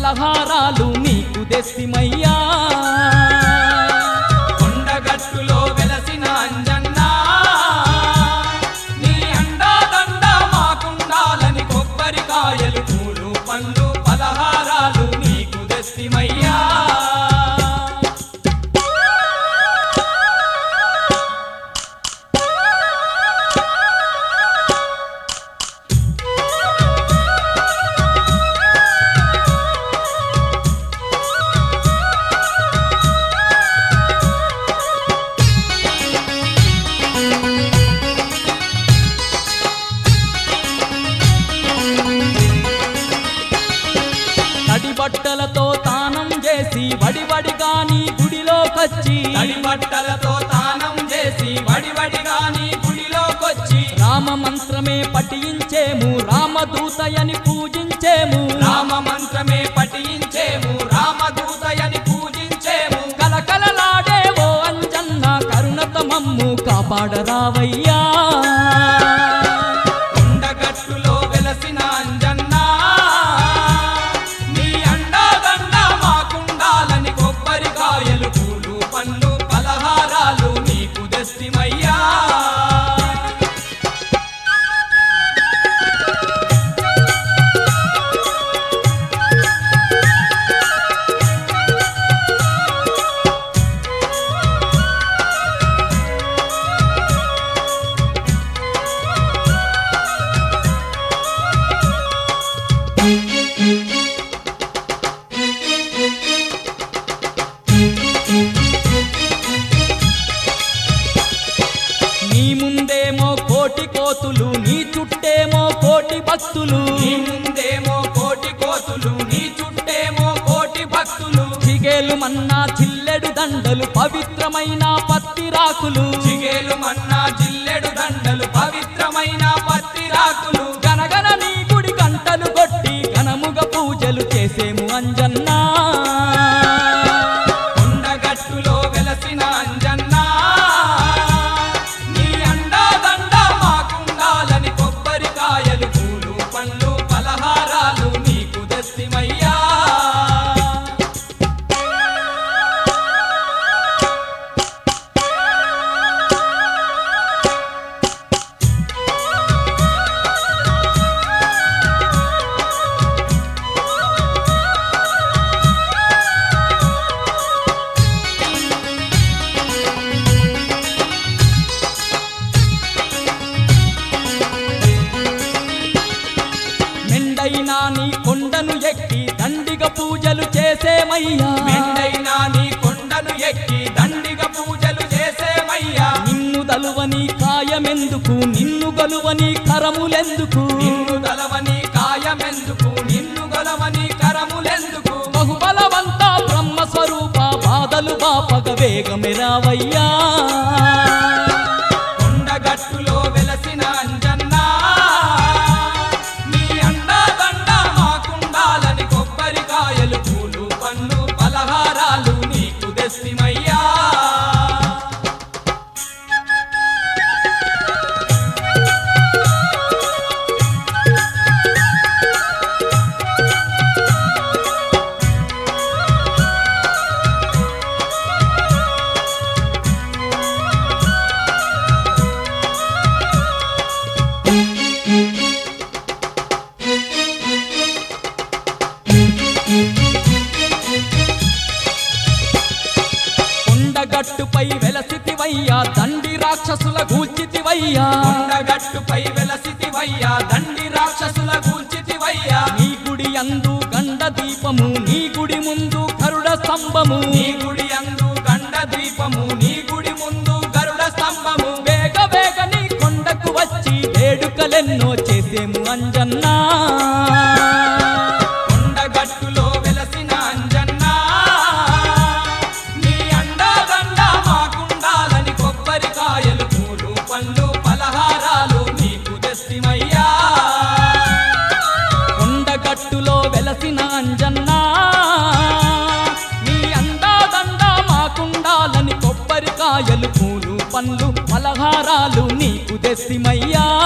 పలహారాలు నీకు దెస్తిమయ్యా కొండగట్టులో వెలసిన అంజన్న నీ అండాదండ మాకుండాలని కొబ్బరికాయలు పూలు పండ్లు పలహారాలు నీకు దెస్తిమయ్యా తడి బట్టలతో తానం చేసి వడివడిగా నీ గుడిలోకొచ్చి తడి బట్టలతో తానం చేసి వడివడిగా నీ గుడిలోకొచ్చి రామ మంత్రమే పఠించేము రామదూతయని పూజించేము రామ మంత్రమే పఠించేము రామదూతయని పూజించేము కలకలలాడే ఓ అంజన్న కరుణత మమ్ము కాపాడరావయ్యా కొండగట్టులో వెలసిన అంజన్న నీ అండాదండ మాకుండాలని కొబ్బరికాయలు పూలు పండ్లు పలహారాలు నీకు దస్తిమయ్యా నీ ముందేమో కోటి కోతులు నీ చుట్టేమో కోటి భక్తులు నీ ముందేమో కోటి కోతులు నీ చుట్టేమో కోటి భక్తులు చిగేలు మన్నా చిల్లెడు దండలు పవిత్రమైన పత్తిరాకులు చిగేలు మన్నా జిల్లెడు దండలు పవిత్రమైన పత్తిరాకులు గనగన నీ గుడి గంటలు కొట్టి ఘనముగ పూజలు చేసేము అంజన్నా కొండగట్టులో వెలసిన అంజన్న నీ అండాదండ మాకుండాలని కొబ్బరికాయలు పూలు పండ్లు పలహారాలు నీకు దస్తిమయ్యా మెండైనా నీ కొండను ఎక్కి దండిగ పూజలు చేసేమయ్యా మెండైనా నీ కొండను ఎక్కి దండిగ పూజలు చేసేమయ్యా నిన్ను దలువని కాయమెందుకు నిన్ను గలువని కరములెందుకు నిన్ను గలవని కాయమెందుకు నిన్ను గలవని కరములెందుకు బహుబలవంత బ్రహ్మ స్వరూప బాధలు బాపగ వేగమెరావయ్యా కొండగట్టులో వెలసిన అంజన్న నీ అండాదండ మాకుండాలని కొబ్బరికాయలు పూలు పండ్లు పలహారాలు నీకు దస్తిమయ్యా కొండగట్టుపై వెలసితివయ్యా దండి రాక్షసుల గూల్చితివయ్యా కొండగట్టుపై వెలసితివయ్యా దండి రాక్షసుల గూల్చితివయ్యా నీ గుడి అందు గండ దీపము నీ గుడి ముందు కరుడ స్తంభము నీ గుడి అందు గండ దీపము నీ గుడి ముందు గరుడ స్తంభము వేగ వేగ నీ కొండకు వచ్చి వేడుకలెన్నో చేసేము అంజన్నా కొండగట్టులో వెలసిన అంజన్న నీ అండాదండ మాకుండాలని కొబ్బరికాయలు పూలు పండ్లు పలహారాలు నీకు దస్తిమయ్యా కొండగట్టులో వెలసిన అంజన్నా నీ అందాదండ మాకుండాలని కొబ్బరికాయలు పూలు పండ్లు పలహారాలు నీకు దెస్తిమయ్యా